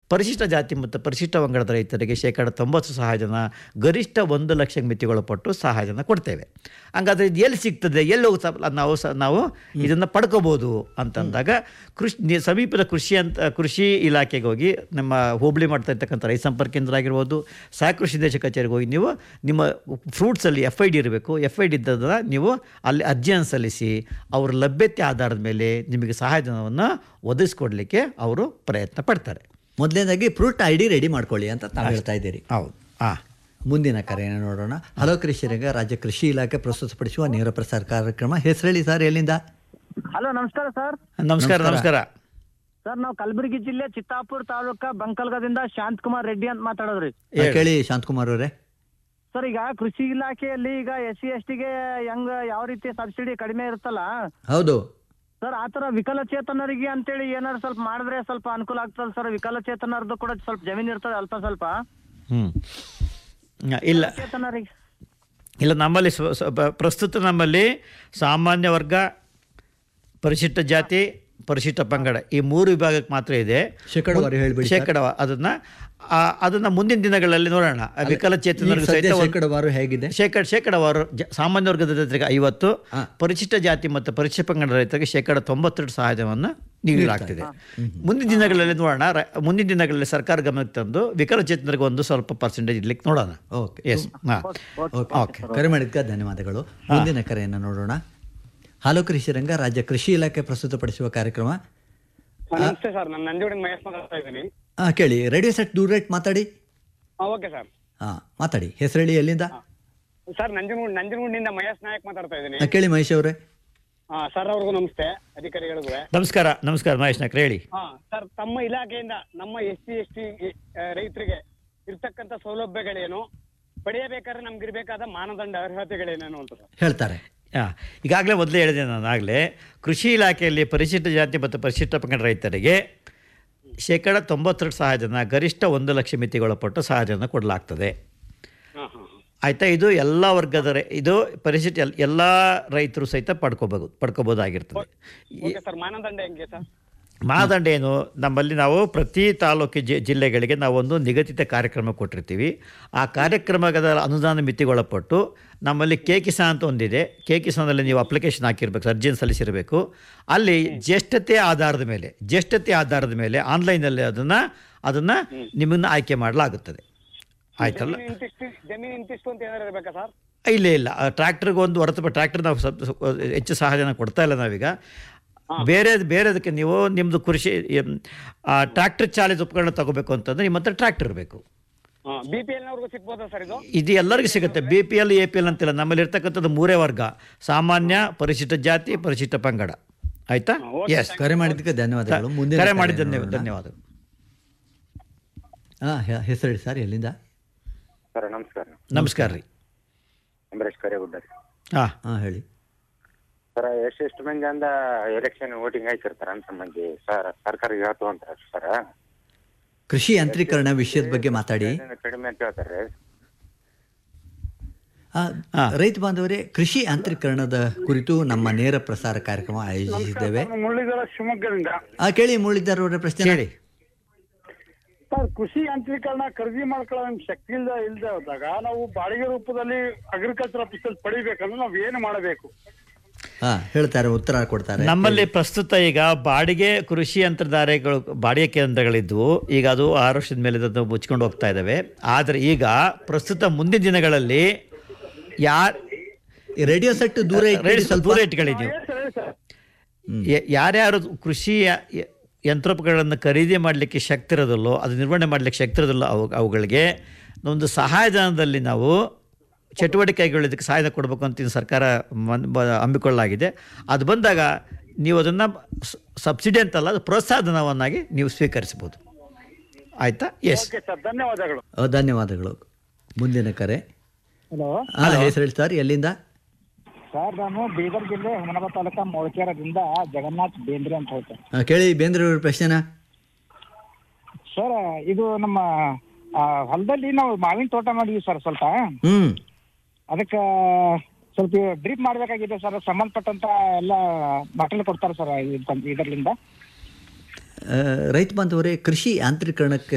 ಪರಿಶಿಷ್ಟ ಜಾತಿ ಮತ್ತು ಪರಿಶಿಷ್ಟ ಪಂಗಡದ ರೈತರಿಗೆ ಶೇಕಡ ತೊಂಬತ್ತು ಸಹಾಯಧನ ಗರಿಷ್ಠ ಒಂದು ಲಕ್ಷ ಮಿತಿಗೊಳಪಟ್ಟು ಸಹಾಯಧನ ಕೊಡ್ತೇವೆ ಹಂಗಾದ್ರೆ ಇದು ಎಲ್ಲಿ ಸಿಗ್ತದೆ ಎಲ್ಲಿ ಹೋಗ್ತಾ ನಾವು ಸ ನಾವು ಇದನ್ನು ಪಡ್ಕೋಬೋದು ಅಂತಂದಾಗ ಕೃಷಿ ನಿ- ಸಮೀಪದ ಕೃಷಿ ಅಂತ ಕೃಷಿ ಇಲಾಖೆಗೆ ಹೋಗಿ ನಮ್ಮ ಹೋಬಳಿ ಮಾಡ್ತಾ ಇರ್ತಕ್ಕಂಥ ರೈತ ಸಂಪರ್ಕ ಕೇಂದ್ರ ಆಗಿರ್ಬೋದು ಸಹ ಕೃಷಿ ದೇಶ ಕಚೇರಿಗೆ ಹೋಗಿ ನೀವು ನಿಮ್ಮ ಫ್ರೂಟ್ಸಲ್ಲಿ ಎಫ್ ಐ ಡಿ ಇರಬೇಕು ಎಫ್ ಐ ಡಿ ಇದ್ದದನ್ನ ನೀವು ಅಲ್ಲಿ ಅರ್ಜಿಯನ್ನು ಸಲ್ಲಿಸಿ ಅವರ ಲಭ್ಯತೆ ಆಧಾರದ ಮೇಲೆ ನಿಮಗೆ ಸಹಾಯಧನವನ್ನು ಒದಗಿಸ್ಕೊಡ್ಲಿಕ್ಕೆ ಅವರು ಪ್ರಯತ್ನ ಪಡ್ತಾರೆ ಮೊದಲನೇದಾಗಿ ಫ್ರೂಟ್ ಐ ಡಿ ರೆಡಿ ಮಾಡ್ಕೊಳ್ಳಿ ಅಂತ ತಾವು ಹೇಳ್ತಾ ಇದ್ದೀರಿ ಹೌದು ಹಾಂ ಮುಂದಿನ ಕರೆಯನ್ನು ನೋಡೋಣ ಹಲೋ ಕೃಷಿರಂಗ ರಾಜ್ಯ ಕೃಷಿ ಇಲಾಖೆ ಪ್ರಸ್ತುತಪಡಿಸುವ ನೇರ ಪ್ರಸಾರ ಕಾರ್ಯಕ್ರಮ ಹೆಸರೇಳಿ ಸರ್ ಎಲ್ಲಿಂದ ಹಲೋ ನಮಸ್ಕಾರ ಸರ್ ನಮಸ್ಕಾರ ನಮಸ್ಕಾರ ಸರ್ ನಾವು ಕಲಬುರಗಿ ಜಿಲ್ಲೆ ಚಿತ್ತಾಪುರ ತಾಲೂಕ ಬಂಕಲ್ಗದಿಂದ ಶಾಂತ್ ಕುಮಾರ್ ರೆಡ್ಡಿ ಅಂತ ಮಾತಾಡೋದ್ರಿ ಆ, ಕೇಳಿ ಶಾಂತಕುಮಾರ್ ಅವರೇ ಸರ್ ಈಗ ಕೃಷಿ ಇಲಾಖೆಯಲ್ಲಿ ಈಗ ಎಸ್ ಸಿ ಎಸ್ ಟಿಗೆ ಹೆಂಗ್ ಯಾವ ರೀತಿ ಸಬ್ಸಿಡಿ ಕಡಿಮೆ ಇರುತ್ತಲ್ಲ ಹೌದು ಸರ್ ಆತರ ವಿಕಲಚೇತನರಿಗೆ ಅಂತೇಳಿ ಏನಾದ್ರು ಸ್ವಲ್ಪ ಮಾಡಿದ್ರೆ ಸ್ವಲ್ಪ ಅನುಕೂಲ ಆಗ್ತದ ಸರ್ ವಿಕಲಚೇತನರದ್ದು ಕೂಡ ಸ್ವಲ್ಪ ಜಮೀನ್ ಇರ್ತದೆ ಅಲ್ಪ ಸ್ವಲ್ಪ ಹ್ಞೂ ಇಲ್ಲ ಚೇತನರಿಗೆ ಇಲ್ಲ ನಮ್ಮಲ್ಲಿ ಸ್ವ- ಸ್ವ- ಬ- ಪ್ರಸ್ತುತ ನಮ್ಮಲ್ಲಿ ಸಾಮಾನ್ಯ ವರ್ಗ ಪರಿಶಿಷ್ಟ ಜಾತಿ ಪರಿಶಿಷ್ಟ ಪಂಗಡ ಈ ಮೂರು ವಿಭಾಗಕ್ಕೆ ಮಾತ್ರ ಇದೆ ಶೇಕಡವಾರು ಹೇಳ್ಬಿಡಿ ಸರ್. ಶೇಕಡ ಅದನ್ನು ಅದನ್ನು ಮುಂದಿನ ದಿನಗಳಲ್ಲಿ ನೋಡೋಣ ಆ ಈಗ ವಿಕಲಚೇತನರಿಗೆ ಸದ್ಯ ಸಹಿತ ಒಂದು- ಶೇಕಡವಾರು ಹೇಗಿದೆ ಶೇಕಡ ಶೇಕಡವಾರು ಜ ಸಾಮಾನ್ಯ ವರ್ಗದ ರೈತರಿಗೆ ಐವತ್ತು ಹಾ. ಪರಿಶಿಷ್ಟ ಜಾತಿ ಮತ್ತು ಪರಿಶಿಷ್ಟ ಪಂಗಡ ರೈತರಿಗೆ ಶೇಕಡ ತೊಂಬತ್ತೆರಡು ಸಹಾಯಧನವನ್ನು ನೀಡಲಾಗ್ತಿದೆ ಮುಂದಿನ ದಿನಗಳಲ್ಲಿ ನೋಡೋಣ ರ- ಮುಂದಿನ ದಿನಗಳಲ್ಲಿ ಸರ್ಕಾರ ಗಮನಕ್ಕೆ ತಂದು ವಿಕಲಚೇತನರಿಗೆ ಒಂದು ಸ್ವಲ್ಪ ಪರ್ಸೆಂಟೇಜ್ ಇಡ್ಲಿಕ್ಕೆ ನೋಡೋಣ ಓಕೆ ಎಸ್ ಹಾಂ ಓಕೆ ಕರೆ ಮಾಡಿದ್ಕ ಧನ್ಯವಾದಗಳು ಮುಂದಿನ ಕರೆಯನ್ನು ನೋಡೋಣ ಹಲೋ ಕೃಷಿರಂಗ ರಾಜ್ಯ ಕೃಷಿ ಇಲಾಖೆ ಪ್ರಸ್ತುತಪಡಿಸುವ ಕಾರ್ಯಕ್ರಮ ನಮಸ್ತೆ ಸರ್ ನಾನು ನಂಜುಡಿನ ಮಹೇಶ್ ಮಾತಾಡ್ತಾ ಇದ್ದೀನಿ ಆ, ಕೇಳಿ ರೇಡಿಯೋ ಸೆಟ್ ದೂರ ಇಟ್ಟು ಮಾತಾಡಿ ಓಕೆ ಸರ್ ಹಾಂ ಮಾತಾಡಿ ಹೆಸರೇಳಿ ಎಲ್ಲಿಂದ ಸರ್ ನಂಜನಗೂಡ್ ನಂಜನಗೂಡಿನಿಂದ ಮಹೇಶ್ ನಾಯಕ್ ಮಾತಾಡ್ತಾ ಇದ್ದೀನಿ ಆ, ಕೇಳಿ ಮಹೇಶ್ ಅವರೇ ಹಾ ಸರ್ ಅವ್ರಿಗೂ ನಮಸ್ತೆ ಅಧಿಕಾರಿಗಳಿಗೂ ನಮಸ್ಕಾರ ನಮಸ್ಕಾರ ಮಹೇಶ್ ನಾಯ್ಕರ್ ಹೇಳಿ ಹಾ ಸರ್ ತಮ್ಮ ಇಲಾಖೆಯಿಂದ ನಮ್ಮ ಎಸ್ ಸಿ ಎಸ್ ಟಿ ರೈತರಿಗೆ ಇರ್ತಕ್ಕಂಥ ಸೌಲಭ್ಯಗಳೇನು ಪಡೆಯಬೇಕಾದ್ರೆ ನಮ್ಗಿರ್ಬೇಕಾದ ಮಾನದಂಡ ಅರ್ಹತೆಗಳೇನೇನು ಅಂತ ಸರ್ ಹೇಳ್ತಾರೆ ಹಾಂ ಈಗಾಗಲೇ ಮೊದಲೇ ಹೇಳಿದೆ ನಾನು ಆಗಲೇ ಕೃಷಿ ಇಲಾಖೆಯಲ್ಲಿ ಪರಿಶಿಷ್ಟ ಜಾತಿ ಮತ್ತು ಪರಿಶಿಷ್ಟ ಪಂಗಡ ರೈತರಿಗೆ ಶೇಕಡ ತೊಂಬತ್ತೆರಡು ಸಹಾಯಧನ ಗರಿಷ್ಠ ಒಂದು ಲಕ್ಷ ಮಿತಿಗೊಳಪಟ್ಟು ಸಹಾಯಧನ ಕೊಡಲಾಗ್ತದೆ ಹಾ ಹಾ ಆಯಿತಾ ಇದು ಎಲ್ಲ ವರ್ಗದ ರೈ ಇದು ಪರಿಸ್ಥಿತಿ ಎಲ್ ಎಲ್ಲ ರೈತರು ಸಹಿತ ಪಡ್ಕೋಬೋದು ಪಡ್ಕೋಬೋದಾಗಿರ್ತದೆ ಓಕೆ ಸರ್ ಮಾನದಂಡ ಹೆಂಗೆ ಸರ್ ಮಾನದಂಡ ಏನು ನಮ್ಮಲ್ಲಿ ನಾವು ಪ್ರತಿ ತಾಲೂಕು ಜಿ ಜಿಲ್ಲೆಗಳಿಗೆ ನಾವೊಂದು ನಿಗದಿತ ಕಾರ್ಯಕ್ರಮ ಕೊಟ್ಟಿರ್ತೀವಿ ಆ ಕಾರ್ಯಕ್ರಮದ ಅನುದಾನ ಮಿತಿಗೊಳಪಟ್ಟು ನಮ್ಮಲ್ಲಿ ಕೆ ಕಿಸಾನ್ ಅಂತ ಒಂದಿದೆ ಕೆ ಕಿಸಾನಲ್ಲಿ ನೀವು ಅಪ್ಲಿಕೇಶನ್ ಹಾಕಿರ್ಬೇಕು ಅರ್ಜಿಯನ್ನು ಸಲ್ಲಿಸಿರಬೇಕು ಅಲ್ಲಿ ಜ್ಯೇಷ್ಠತೆ ಆಧಾರದ ಮೇಲೆ ಜ್ಯೇಷ್ಠತೆ ಆಧಾರದ ಮೇಲೆ ಆನ್ಲೈನಲ್ಲಿ ಅದನ್ನು ಅದನ್ನು ನಿಮ್ಮನ್ನು ಆಯ್ಕೆ ಮಾಡಲಾಗುತ್ತದೆ ಆಯ್ತಲ್ಲ ಜಮೀನು ಇಂತಿಷ್ಟು ಜಮೀನು ಇಂತಿಷ್ಟು ಅಂತ ಏನಾರು ಇರ್ಬೇಕಾ ಸರ್ ಇಲ್ಲ ಇಲ್ಲ ಟ್ರ್ಯಾಕ್ಟರ್ಗೆ ಒಂದು ಹೊರತು ಟ್ರ್ಯಾಕ್ಟರ್ ನಾವು ಸ್ವಲ್ಪ ಸ್ವಲ್ಪ ಹೆಚ್ಚು ಸಹಾಯಧನ ಕೊಡ್ತಾ ಇಲ್ಲ ನಾವೀಗ ಬೇರೆ ಬೇರೆದಕ್ಕೆ ನೀವು ನಿಮ್ಮದು ಕೃಷಿ ಟ್ರ್ಯಾಕ್ಟರ್ ಚಾಲಿತ ಉಪಕರಣ ತಗೋಬೇಕು ಅಂತಂದ್ರೆ ನಿಮ್ಮ ಹತ್ರ ಟ್ರ್ಯಾಕ್ಟರ್ ಇರಬೇಕು ಬಿ ಪಿ ಎಲ್ನವ್ರಿಗೂ ಸಿಗ್ಬೋದಾ ಸರ್ ಇದು ಇದು ಎಲ್ಲರಿಗೂ ಸಿಗುತ್ತೆ B P L A P L ಅಂತಿಲ್ಲ ನಮ್ಮಲ್ಲಿ ಇರ್ತಕ್ಕಂಥದ್ದು ಮೂರೇ ವರ್ಗ ಸಾಮಾನ್ಯ ಪರಿಶಿಷ್ಟ ಜಾತಿ ಪರಿಶಿಷ್ಟ ಪಂಗಡ ಆಯ್ತಾ ಎಸ್ ಕರೆ ಮಾಡಿದ್ದಕ್ಕೆ ಧನ್ಯವಾದಗಳು ಮುಂದಿನ ಕರೆ ಕರೆಯನ್ನು ಮಾಡಿದ್ದ ನೋಡೋಣ. ಧನ್ಯವಾದಗಳು ಹಾಂ ಹೆಸರೇಳಿ ಸರ್ ಎಲ್ಲಿಂದ ಸರ್ ನಮಸ್ಕಾರ ನಮಸ್ಕಾರ ರೀ ಅಂಬರೀಶ್ ಕರೇಗುಡ್ಡ ರೀ ಹಾಂ ಹಾಂ ಹೇಳಿ ಸರ್ ಎಷ್ಟು ಎಷ್ಟು ಮಂದಿ ಅಂದ ಎಲೆಕ್ಷನ್ ವೋಟಿಂಗ್ ಆಯ್ತಿರ್ತಾರ ಅಂತ ಮಂದಿ ಸರ್ ಸರ್ಕಾರ ಹೇಳ್ತು ಅಂತ ಸರ್ ಕೃಷಿ ಯಾಂತ್ರೀಕರಣ ವಿಷಯದ ಬಗ್ಗೆ ಮಾತಾಡಿ ಕಡಿಮೆ ಅಂತ ಹೇಳ್ತಾರೆ ಆ, ಹಾ. ರೈತ ಬಾಂಧವರೇ ಕೃಷಿ ಯಾಂತ್ರೀಕರಣದ ಕುರಿತು ನಮ್ಮ ನೇರ ಪ್ರಸಾರ ಕಾರ್ಯಕ್ರಮ ಆಯೋಜಿಸಿದ್ದೇವೆ ಮುರಳೀಧರ ಶಿವಮೊಗ್ಗದಿಂದ ಆ, ಕೇಳಿ ಮುರಳೀಧರ್ ಅವರ ಪ್ರಶ್ನೆ ಹೇಳಿ ಸರ್ ಕೃಷಿ ಯಾಂತ್ರೀಕರಣ ಖರೀದಿ ಮಾಡ್ಕೊಳ್ಳೋ ನಮ್ ಶಕ್ತಿ ಇಲ್ದ ಇಲ್ದೆ ಹೋದಾಗ ನಾವು ಬಾಡಿಗೆ ರೂಪದಲ್ಲಿ ಅಗ್ರಿಕಲ್ಚರ್ ಆಫೀಸಲ್ಲಿ ಪಡಿಬೇಕಂದ್ರೆ ನಾವು ಏನು ಮಾಡಬೇಕು ಹಾ ಹೇಳ್ತಾರೆ ಉತ್ತರ ಕೊಡ್ತಾರೆ ನಮ್ಮಲ್ಲಿ ಪ್ರಸ್ತುತ ಈಗ ಬಾಡಿಗೆ ಕೃಷಿ ಯಂತ್ರಧಾರೆಗಳು ಬಾಡಿಗೆ ಕೇಂದ್ರಗಳಿದ್ವು ಈಗ ಅದು ಆರು ವರ್ಷದ ಮೇಲೆ ಅದು ಮುಚ್ಕೊಂಡು ಹೋಗ್ತಾ ಇದ್ದಾವೆ ಆದರೆ ಈಗ ಪ್ರಸ್ತುತ ಮುಂದಿನ ದಿನಗಳಲ್ಲಿ ಯಾರು ಈ ರೇಡಿಯೋ ಸೆಟ್ ದೂರ ಇಟ್ಬಿಡಿ ಸ್ವಲ್ಪ ದೂರ ಇಟ್ಕೊಳ್ಳಿ ನೀವು ಯ- ಯಾರ್ಯಾರು ಕೃಷಿ ಯ- ಯ- ಯಂತ್ರೋಪಕರಣಗಳನ್ನು ಖರೀದಿ ಮಾಡಲಿಕ್ಕೆ ಶಕ್ತಿ ಇರೋದಿಲ್ಲೋ ಅದು ನಿರ್ವಹಣೆ ಮಾಡಲಿಕ್ಕೆ ಶಕ್ತಿ ಇರೋದಿಲ್ಲ ಅವು ಅವುಗಳಿಗೆ ಒಂದು ಸಹಾಯಧನದಲ್ಲಿ ನಾವು ಚಟುವಟಿಕೆಗಳಿದ್ದಕ್ಕೆ ಸಹಾಯ ಕೊಡಬೇಕು ಅಂತ ಇನ್ನು ಸರ್ಕಾರ ಮನ್ ಬ ಹಮ್ಮಿಕೊಳ್ಳಲಾಗಿದೆ ಅದು ಬಂದಾಗ ನೀವು ಅದನ್ನು ಸಬ್ಸಿಡಿ ಅಂತಲ್ಲ ಅದು ಪ್ರೋತ್ಸಾಹಧನವನ್ನಾಗಿ ನೀವು ಸ್ವೀಕರಿಸ್ಬೋದು ಆಯಿತಾ ಎಸ್ ಓಕೆ ಸರ್ ಧನ್ಯವಾದಗಳು ಆ, ಧನ್ಯವಾದಗಳು ಮುಂದಿನ ಕರೆ ಹಲೋ ಹಾಂ ಹೆಸರು ಹೇಳಿ ಸರ್ ಎಲ್ಲಿಂದ ಸರ್ ನಾನು ಬೀದರ್ ಜಿಲ್ಲೆ ಹುಮನಾಬಾದ್ ತಾಲೂಕ ಮೊಳಕೆರದಿಂದ ಜಗನ್ನಾಥ್ ಬೇಂದ್ರೆ ಅಂತ ಹೇಳ್ತೇನೆ ಆ, ಕೇಳಿ ಬೇಂದ್ರೆ ಅವ್ರ ಪ್ರಶ್ನೆನ ಸರ್ ಇದು ನಮ್ಮ ಆ, ಹೊಲದಲ್ಲಿ ನಾವು ಮಾವಿನ ತೋಟ ಮಾಡಿದ್ವಿ ಸರ್ ಸ್ವಲ್ಪ ಹ್ಮ್ ಅದಕ್ಕೆ ಸ್ವಲ್ಪ ಡ್ರಿಪ್ ಮಾಡ್ಬೇಕಾಗಿದೆ ಸರ್ ಸಂಬಂಧಪಟ್ಟಂತ ಎಲ್ಲ ಮಟೀರಿಯಲ್ ಕೊಡ್ತಾರೆ ಸರ್ ಇದರಿಂದ ಆ, ರೈತ ಬಾಂಧವರೇ ಕೃಷಿ ಯಾಂತ್ರೀಕರಣಕ್ಕೆ